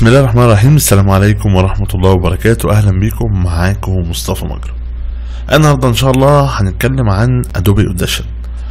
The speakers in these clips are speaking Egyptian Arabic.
بسم الله الرحمن الرحيم السلام عليكم ورحمة الله وبركاته أهلا بكم معاكم مصطفى مجرم النهاردة إن شاء الله هنتكلم عن أدوبي أوديشن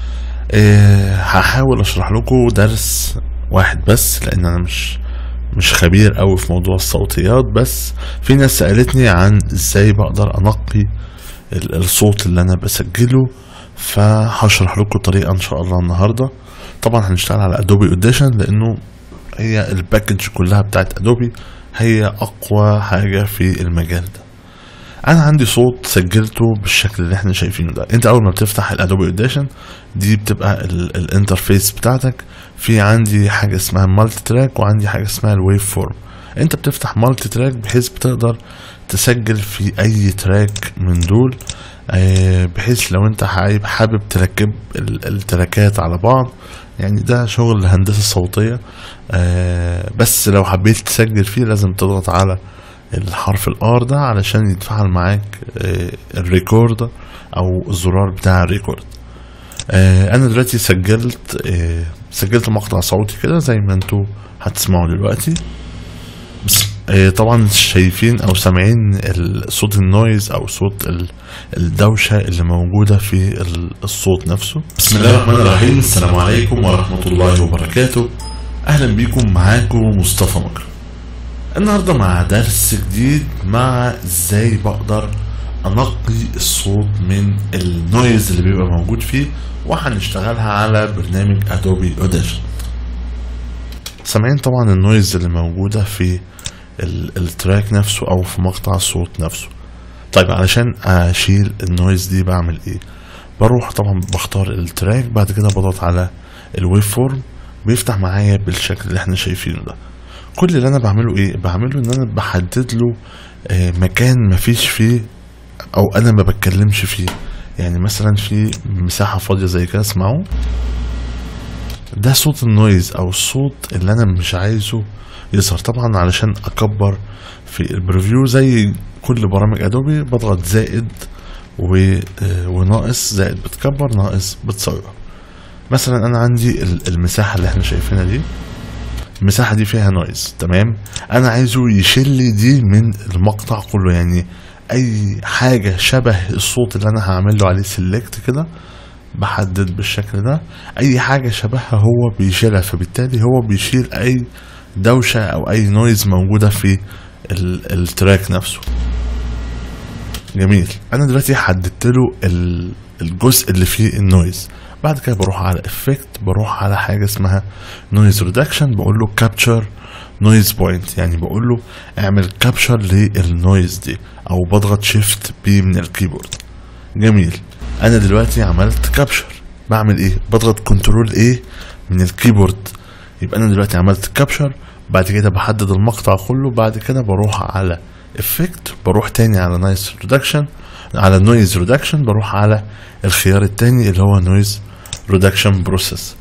إيه هحاول أشرح لكم درس واحد بس لأن أنا مش مش خبير أوي في موضوع الصوتيات بس في ناس سألتني عن إزاي بقدر أنقي ال- الصوت اللي أنا بسجله فهشرح لكم طريقة إن شاء الله النهاردة طبعا هنشتغل على أدوبي أوديشن لأنه هي الباكج كلها بتاعت ادوبي هي اقوى حاجه في المجال ده انا عندي صوت سجلته بالشكل اللي احنا شايفينه ده انت اول ما بتفتح الادوبي اوديشن دي بتبقى ال- الانترفيس بتاعتك في عندي حاجه اسمها مالتي تراك وعندي حاجه اسمها الويف فورم انت بتفتح مالتي تراك بحيث بتقدر تسجل في اي تراك من دول آه، بحيث لو انت حابب حابب تركب ال- التراكات على بعض يعني ده شغل الهندسة الصوتية آه، بس لو حبيت تسجل فيه لازم تضغط على الحرف الار ده علشان يتفعل معاك آه، الريكورد او الزرار بتاع الريكورد آه، انا دلوقتي سجلت آه، سجلت مقطع صوتي كده زي ما انتوا هتسمعوا دلوقتي بس آه، طبعا شايفين او سامعين ال- صوت النويز او صوت ال- الدوشة اللي موجودة في ال- الصوت نفسه بسم الله الرحمن الرحيم السلام عليكم ورحمة الله وبركاته اهلا بيكم معاكم مصطفى مكرم النهاردة مع درس جديد مع ازاي بقدر انقي الصوت من النويز اللي بيبقى موجود فيه وهنشتغلها على برنامج ادوبي اوديشن سامعين طبعا النويز اللي موجودة في ال- التراك نفسه او في مقطع الصوت نفسه طيب علشان اشيل النويز دي بعمل ايه بروح طبعا بختار التراك بعد كده بضغط على الويف فورم بيفتح معايا بالشكل اللي احنا شايفينه ده كل اللي انا بعمله ايه بعمله ان انا بحدد له آه، مكان مفيش فيه او انا ما بتكلمش فيه يعني مثلا في مساحة فاضية زي كده اسمعوا ده صوت النويز او الصوت اللي انا مش عايزه يظهر طبعا علشان اكبر في البريفيو زي كل برامج ادوبي بضغط زائد و... آه، وناقص زائد بتكبر ناقص بتصغر مثلا انا عندي ال- المساحة اللي احنا شايفينها دي المساحة دي فيها نويز تمام انا عايزه يشيل لي دي من المقطع كله يعني اي حاجة شبه الصوت اللي انا هعمل له عليه سيلكت كده بحدد بالشكل ده اي حاجة شبهها هو بيشيلها فبالتالي هو بيشيل اي دوشة او اي نويز موجودة في ال- التراك نفسه جميل انا دلوقتي حددت له ال- الجزء اللي فيه النويز بعد كده بروح على افكت بروح على حاجه اسمها نويز ريدكشن بقول له كابتشر نويز بوينت يعني بقول له اعمل كابتشر للنويز دي او بضغط شيفت بي من الكيبورد جميل انا دلوقتي عملت كابتشر بعمل ايه بضغط كنترول ايه من الكيبورد يبقى انا دلوقتي عملت كابتشر بعد كده بحدد المقطع كله بعد كده بروح على افكت بروح تاني على نايس ريدكشن على نويز ريدكشن بروح على الخيار التاني اللي هو نويز ريدكشن بروسيس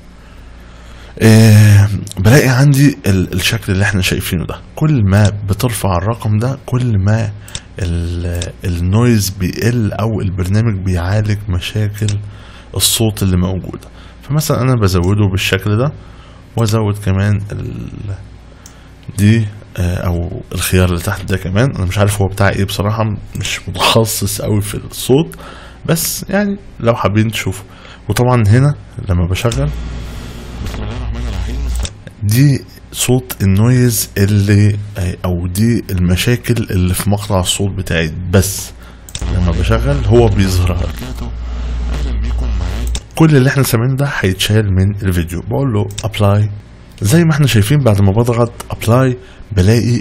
إيه بلاقي عندي ال- الشكل اللي احنا شايفينه ده كل ما بترفع الرقم ده كل ما ال- النويز بيقل او البرنامج بيعالج مشاكل الصوت اللي موجوده فمثلا انا بزوده بالشكل ده وازود كمان ال دي آه، او الخيار اللي تحت ده كمان انا مش عارف هو بتاع ايه بصراحه مش متخصص قوي في الصوت بس يعني لو حابين تشوفوا وطبعا هنا لما بشغل بسم الله الرحمن الرحيم دي صوت النويز اللي آه، او دي المشاكل اللي في مقطع الصوت بتاعي بس لما بشغل هو بيظهر وبركاته اهلا بيكم معاكم كل اللي احنا سامعينه ده هيتشال من الفيديو بقول له ابلاي زي ما احنا شايفين بعد ما بضغط ابلاي بلاقي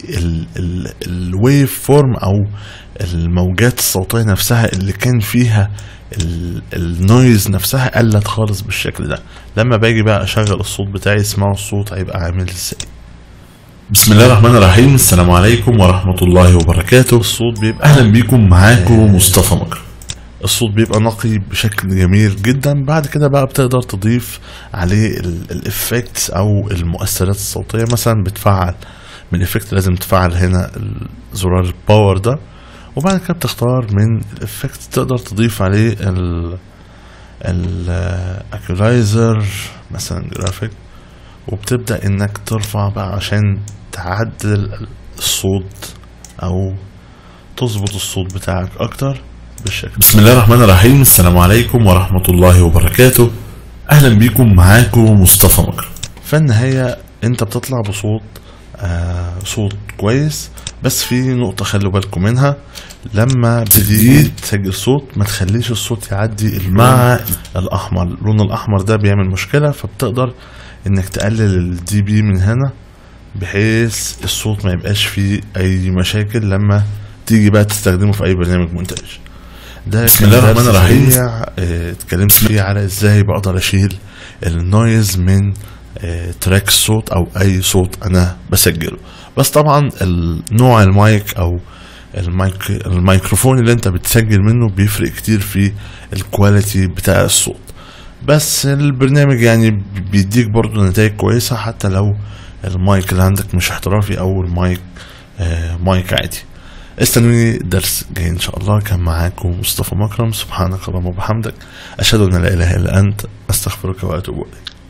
الويف فورم او الموجات الصوتيه نفسها اللي كان فيها ال- النويز نفسها قلت خالص بالشكل ده لما باجي بقى اشغل الصوت بتاعي اسمعوا الصوت هيبقى عامل ازاي بسم الله الرحمن الرحيم السلام عليكم ورحمة الله وبركاته الصوت بيبقى أهلا بيكم معاكم مصطفى مكرم الصوت بيبقى نقي بشكل جميل جدا بعد كده بقى بتقدر تضيف عليه الافكتس او المؤثرات الصوتيه مثلا بتفعل من الافكت لازم تفعل هنا زرار الباور ده وبعد كده بتختار من الافكت تقدر تضيف عليه ال الاكولايزر مثلا جرافيك وبتبدا انك ترفع بقى عشان تعدل الصوت او تظبط الصوت بتاعك اكتر بالشكل بسم الله الرحمن الرحيم السلام عليكم ورحمة الله وبركاته اهلا بيكم معاكم مصطفى مكر في النهاية انت بتطلع بصوت آه صوت كويس بس في نقطة خلوا بالكم منها لما بتيجي تسجل صوت ما تخليش الصوت يعدي مع الأحمر اللون الأحمر ده بيعمل مشكلة فبتقدر إنك تقلل الدي بي من هنا بحيث الصوت ما يبقاش فيه أي مشاكل لما تيجي بقى تستخدمه في أي برنامج مونتاج ده بسم الله الرحمن الرحيم. آه، اتكلمت فيه على ازاي بقدر اشيل النويز من آه، تراك الصوت او اي صوت انا بسجله بس طبعا النوع المايك او المايك الميكروفون اللي انت بتسجل منه بيفرق كتير في الكواليتي بتاع الصوت بس البرنامج يعني بيديك برضو نتائج كويسة حتى لو المايك اللي عندك مش احترافي او المايك آه مايك عادي استنوني درس جاي ان شاء الله كان معاكم مصطفى مكرم سبحانك اللهم وبحمدك اشهد ان لا اله الا انت استغفرك واتوب اليك